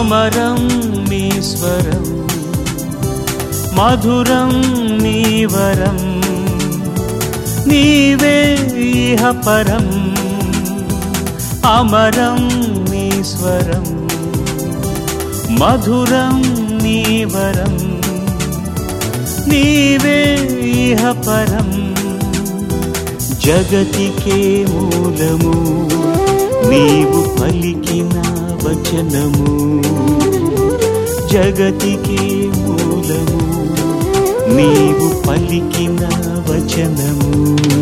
అమరం మీ స్వరం మధురం నీవరం నీవే ఇహ పరం అమరం నీ స్వరం మధురం నీవరం నీవే ఇహ పరం జగతికే మూలము నీవు పలికిన వచనము జగతికే మూలము నీవు పలికిన వచనము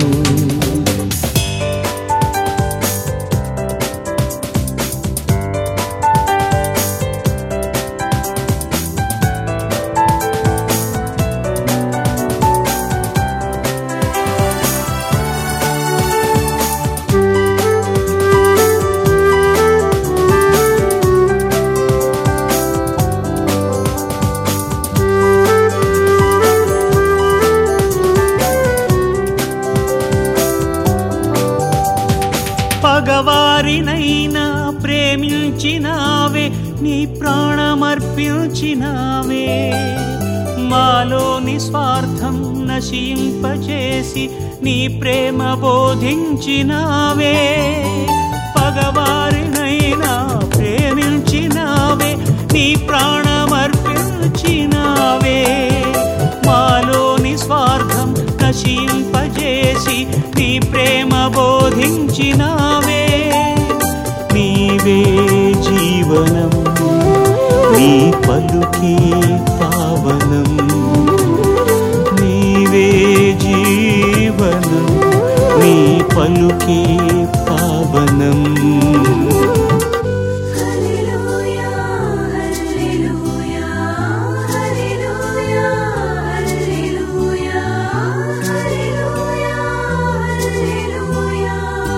పగవారినైనా ప్రేమించినావే నీ ప్రాణమర్పించినావే మాలోని స్వార్థం నశింపచేసి నీ ప్రేమ బోధించినావే పగవారినైనా ప్రేమించినావే నీ ప్రాణమర్పించినావే మాలోని స్వార్థం నశింపజేసి నీ ప్రేమ బోధించినావే నీవే జీవనం నీ పలుకే పావనం నీవే జీవనం నీ పలుకే పావనం హల్లెలూయా హల్లెలూయా హల్లెలూయా హల్లెలూయా హల్లెలూయా హల్లెలూయా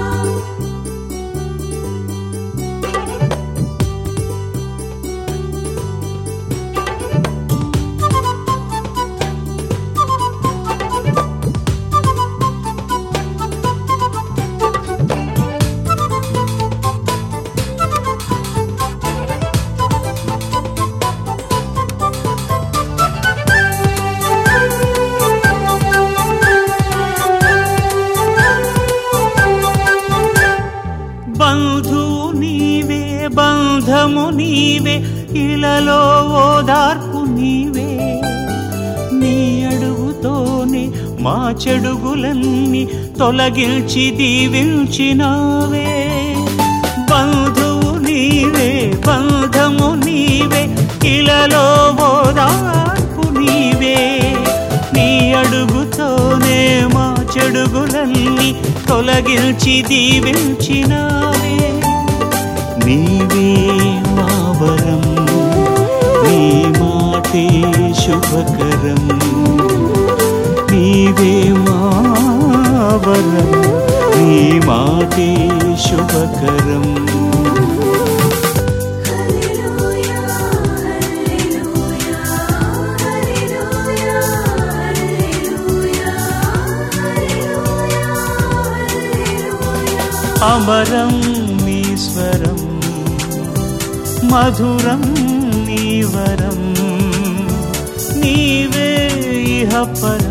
బంధువు నీవే బంధము నీవే ఇలలో ఓదార్పు నీవే నీ అడుగుతోనే మా చెడుగులన్నీ తొలగించి దీవించినావే బంధువు నీవే బంధము నీవే ఇలలో ఓదార్పు నీవే నీ అడుగుతోనే మా చెడుగులన్నీ తొలగించి దీవించినావే నీవే మా వరం నీ మాటే శుభకరం నీవే మా వరం నీ మాటే శుభకరం హల్లెలూయా హల్లెలూయా హల్లెలూయా హల్లెలూయా హల్లెలూయా అమరం నీ స్వరం మధురం నీవరం నీవే ఇహ పరం